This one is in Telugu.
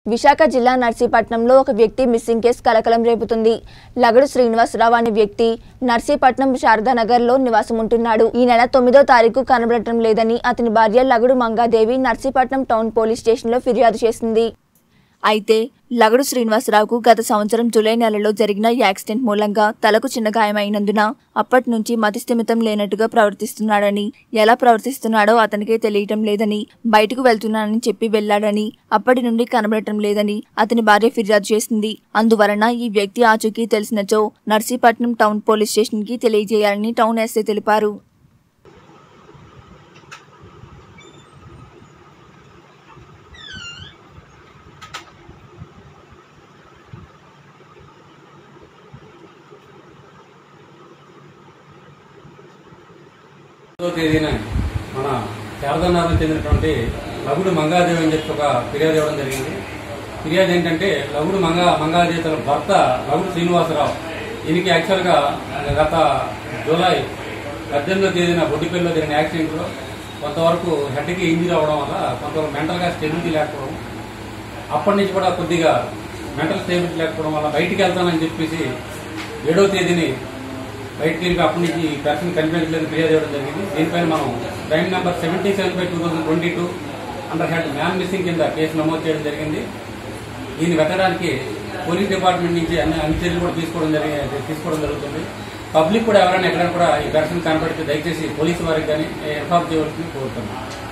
విశాఖ జిల్లా నర్సీపట్నంలో ఒక వ్యక్తి మిస్సింగ్ కేసు కలకలం రేపుతుంది లగడు శ్రీనివాసరావు అనే వ్యక్తి నర్సీపట్నం శారదానగర్లో నివాసం ఉంటున్నాడు ఈ నెల తొమ్మిదో తారీఖు కనబడటం లేదని అతని భార్య లగడు మంగాదేవి నర్సీపట్నం టౌన్ పోలీస్ స్టేషన్లో ఫిర్యాదు చేసింది అయితే లగడు శ్రీనివాసరావుకు గత సంవత్సరం జూలై నెలలో జరిగిన యాక్సిడెంట్ మూలంగా తలకు చిన్న గాయమైనందున అప్పటి నుంచి మతిస్థిమితం లేనట్టుగా ప్రవర్తిస్తున్నాడని ఎలా ప్రవర్తిస్తున్నాడో అతనికే తెలియటం లేదని బయటకు వెళ్తున్నానని చెప్పి వెళ్లాడని అప్పటి నుండి కనబడటం లేదని అతని భార్య ఫిర్యాదు చేసింది అందువలన ఈ వ్యక్తి ఆచూకీ తెలిసినచో నర్సీపట్నం టౌన్ పోలీస్ స్టేషన్ కి తెలియజేయాలని టౌన్ ఎస్ఐ తెలిపారు పదో తేదీన మన శారదానగరం చెందినటువంటి లగుడు మంగాదేవి అని చెప్పి ఒక ఫిర్యాదు ఇవ్వడం జరిగింది ఫిర్యాదు ఏంటంటే లగుడు మంగా మంగాదేవి తన భర్త లగుడు శ్రీనివాసరావు ఈయనకి యాక్చువల్గా గత జూలై పద్దెనిమిదో తేదీన బొడ్డిపల్లిలో జరిగిన యాక్సిడెంట్లో కొంతవరకు హెడ్కి ఇంజరీ అవ్వడం వల్ల కొంతవరకు మెంటల్గా స్టెబిలిటీ లేకపోవడం అప్పటి నుంచి కూడా కొద్దిగా మెంటల్ స్టేబిలిటీ లేకపోవడం వల్ల బయటికి వెళ్తానని చెప్పేసి ఏడో తేదీని బయటికి వెళ్ళి అప్పటి నుంచి ఈ పర్సన్ కనిపించలేదు ఫిర్యాదు ఇవ్వడం జరిగింది దీనిపైన మనం crime number seventy seven by two thousand twenty two under head man missing కింద కేసు నమోదు చేయడం జరిగింది దీన్ని వెతకడానికి పోలీస్ డిపార్ట్మెంట్ నుంచి అన్ని అన్ని చర్యలు కూడా తీసుకోవడం జరిగి తీసుకోవడం జరుగుతుంది పబ్లిక్ కూడా ఎవరైనా ఎక్కడైనా కూడా ఈ పర్సన్ కనపడితే దయచేసి పోలీసు వారికి కానీ ఇన్ఫార్మ్ చేయవలసింది కోరుతున్నాం